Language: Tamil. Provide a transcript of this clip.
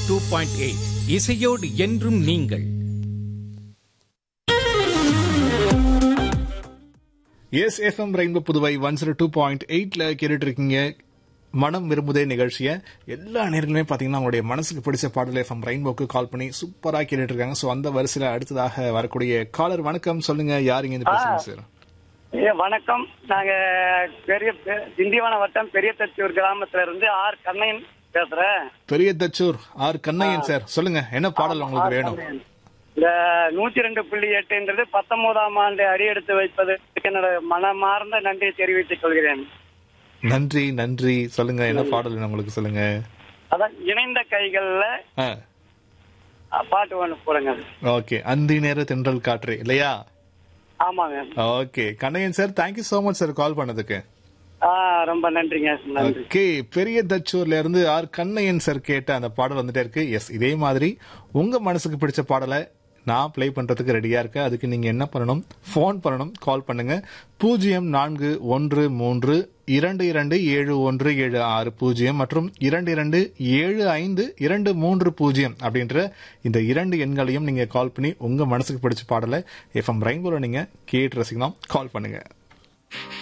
டூ பாயிண்ட் எயிட் இசையோடு என்றும் நீங்கள் S FM Rainbow Puduvai one zero two point எயிட்ல கேட்டுட்டு இருக்கீங்க மனம் விரும்புதே நிகழ்ச்சியை எல்லா நேர்களுமே பாத்தீங்கன்னா அவங்களுடைய மனசுக்கு பிடிச்ச பாடல் எஃப்எம் ரெயின்போக்கு கால் பண்ணி சூப்பரா கேட்டுட்டு இருக்காங்க ஸோ அந்த வரிசையில அடுத்ததாக வரக்கூடிய காலர் வணக்கம் சொல்லுங்க யாருங்க இந்த பேசுங்க சார் ஐயா, வணக்கம் நாங்க பெரிய பெ- திண்டிவனம் வட்டம் பெரிய தச்சூர் கிராமத்துல இருந்து ஆர் கண்ணையன் பேசுறேன் பெரிய தச்சூர் ஆர் கண்ணையன் சார் சொல்லுங்க என்ன பாடல் உங்களுக்கு வேணும் இந்த நூத்தி ரெண்டு புள்ளி எட்டுன்றது பத்தொன்பதாம் ஆண்டு அடியெடுத்து வைப்பது என்னோட மனமார்ந்த நன்றியை தெரிவித்துக் கொள்கிறேன் நன்றி நன்றி சொல்லுங்க என்ன பாடல் வேணும் உங்களுக்கு சொல்லுங்க அதான் இணைந்த கைகள்ல ஆ அஹ், பாட்டு ஒண்ணு போடுங்க ஓகே அந்தி நேர தென்றல் காற்று இல்லையா ஆமாங்க okay Kannaiyan sir thank you so much sir call பண்ணதுக்கு ஆ ரொம்ப நன்றிங்க நன்றி ஓகே பெரிய தச்சூர்ல இருந்து ஆர் கண்ணையன் சார் கேட்ட அந்த பாடல் வந்துட்டே இருக்கு எஸ் இதே மாதிரி உங்க மனசுக்கு பிடிச்ச பாடலை நான் ப்ளே பண்றதுக்கு ரெடியா இருக்கேன் அதுக்கு நீங்க என்ன பண்ணணும் ஃபோன் பண்ணணும் கால் பண்ணுங்க பூஜ்ஜியம் நான்கு ஒன்று மூன்று இரண்டு இரண்டு ஏழு ஒன்று ஏழு ஆறு பூஜ்ஜியம் மற்றும் இரண்டு இரண்டு ஏழு ஐந்து இரண்டு மூன்று பூஜ்ஜியம் அப்படின்ற இந்த இரண்டு எண்களையும் நீங்க கால் பண்ணி உங்க மனசுக்கு பிடிச்ச பாடலை எஃப்எம் ரெயின்போல நீங்க கேட்டு ரசிக்கலாம் கால் பண்ணுங்க